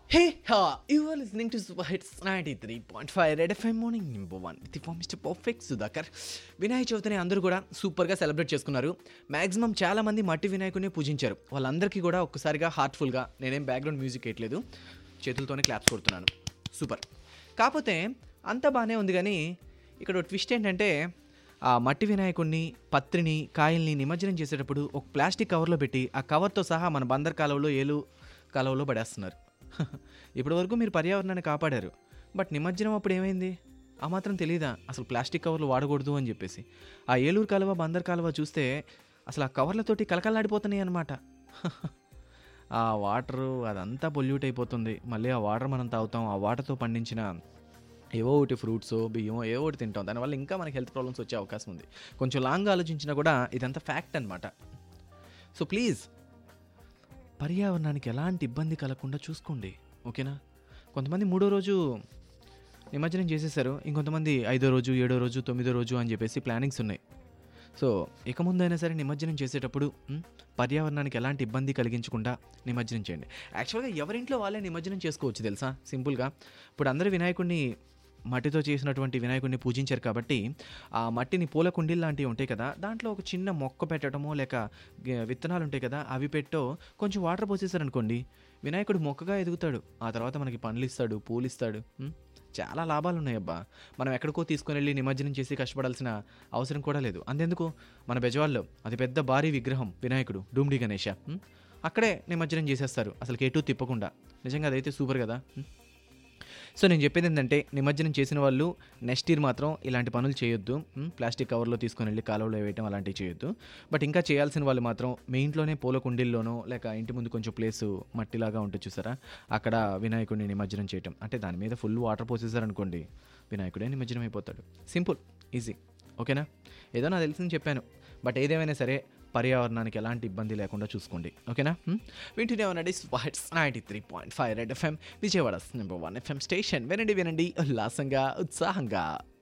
Hey, uh, you are listening to Super Hits 93.5 Red FM Morning Number 1 with the Mr. Perfect Sudhakar. Vinayaka చవితిని అందరూ కూడా సూపర్గా celebrate చేసుకున్నారు maximum చాలా మంది మట్టి వినాయకుడిని పూజించారు వాళ్ళందరికీ కూడా ఒక్కసారిగా హార్ట్ఫుల్గా నేనేం బ్యాక్గ్రౌండ్ మ్యూజిక్ వేయట్లేదు చేతులతోనే క్లాప్స్ కొడుతున్నాను సూపర్ కాకపోతే అంతా బాగానే ఉంది కానీ ఇక్కడ ట్విస్ట్ ఏంటంటే ఆ మట్టి వినాయకుడిని పత్రిని కాయల్ని నిమజ్జనం చేసేటప్పుడు ఒక ప్లాస్టిక్ కవర్లో పెట్టి ఆ కవర్తో సహా మన బందర్ కాలువలో ఏలు కాలువలో పడేస్తున్నారు ఇప్పటి వరకు మీరు పర్యావరణాన్ని కాపాడారు బట్ నిమజ్జనం అప్పుడు ఏమైంది ఆ మాత్రం తెలియదా అసలు ప్లాస్టిక్ కవర్లు వాడకూడదు అని చెప్పేసి ఆ ఏలూరు కాలువ బందర్ కాలువ చూస్తే అసలు ఆ కవర్లతోటి కలకలాడిపోతున్నాయి అనమాట ఆ వాటరు అదంతా పొల్యూట్ అయిపోతుంది మళ్ళీ ఆ వాటర్ మనం తాగుతాం ఆ వాటర్తో పండించిన ఏవో ఒకటి ఫ్రూట్స్ బియ్యమో ఏవో ఒకటి తింటాం దానివల్ల ఇంకా మనకి హెల్త్ ప్రాబ్లమ్స్ వచ్చే అవకాశం ఉంది కొంచెం లాంగ్ ఆలోచించినా కూడా ఇదంతా ఫ్యాక్ట్ అనమాట సో ప్లీజ్ పర్యావరణానికి ఎలాంటి ఇబ్బంది కలగకుండా చూసుకోండి ఓకేనా కొంతమంది మూడో రోజు నిమజ్జనం చేసేసారు ఇంకొంతమంది ఐదో రోజు ఏడో రోజు తొమ్మిదో రోజు అని చెప్పేసి ప్లానింగ్స్ ఉన్నాయి సో ఇక ముందైనా సరే నిమజ్జనం చేసేటప్పుడు మ్, పర్యావరణానికి ఎలాంటి ఇబ్బంది కలిగించకుండా నిమజ్జనం చేయండి యాక్చువల్గా ఎవరింట్లో వాళ్ళే నిమజ్జనం చేసుకోవచ్చు తెలుసా సింపుల్గా ఇప్పుడు అందరూ వినాయకుడిని మట్టితో చేసినటువంటి వినాయకుడిని పూజించారు కాబట్టి ఆ మట్టిని పూల కుండీలు లాంటివి ఉంటాయి కదా దాంట్లో ఒక చిన్న మొక్క పెట్టడమో లేక గ- విత్తనాలు ఉంటాయి కదా అవి పెట్టో కొంచెం వాటర్ పోసేసారనుకోండి వినాయకుడు మొక్కగా ఎదుగుతాడు ఆ తర్వాత మనకి పండ్లు ఇస్తాడు పూలు ఇస్తాడు మ్? చాలా లాభాలు ఉన్నాయి అబ్బా మనం ఎక్కడికో తీసుకొని వెళ్ళి నిమజ్జనం చేసి కష్టపడాల్సిన అవసరం కూడా లేదు అంతెందుకు మన బెజవాల్లో అది పెద్ద భారీ విగ్రహం వినాయకుడు డూమ్డి గణేష మ్? అక్కడే నిమజ్జనం చేసేస్తారు అసలు ఎటు తిప్పకుండా నిజంగా అదైతే సూపర్ కదా మ్? సో నేను చెప్పేది ఏంటంటే నిమజ్జనం చేసిన వాళ్ళు నెక్స్ట్ ఇయర్ మాత్రం ఇలాంటి పనులు చేయొద్దు మ్, ప్లాస్టిక్ కవర్లో తీసుకొని వెళ్ళి కాలువలో వేయటం అలాంటివి చేయొద్దు బట్ ఇంకా చేయాల్సిన వాళ్ళు మాత్రం మీ ఇంట్లోనే పూల కుండీల్లోనో లేక ఇంటి ముందు కొంచెం ప్లేస్ మట్టిలాగా ఉంటుంది చూసారా అక్కడ వినాయకుడిని నిమజ్జనం చేయటం అంటే దాని మీద ఫుల్ వాటర్ పోసేసారనుకోండి వినాయకుడే నిమజ్జనం అయిపోతాడు సింపుల్ ఈజీ ఓకేనా ఏదో నాకు తెలిసింది చెప్పాను బట్ ఏదేమైనా సరే పర్యావరణానికి ఎలాంటి ఇబ్బంది లేకుండా చూసుకోండి ఓకేనా హ్మ్? వింటూనే ఉండండి స్వాట్స్ ninety three point five red FM Vijayawada number one FM station వినండి వినండి ఉల్లాసంగా ఉత్సాహంగా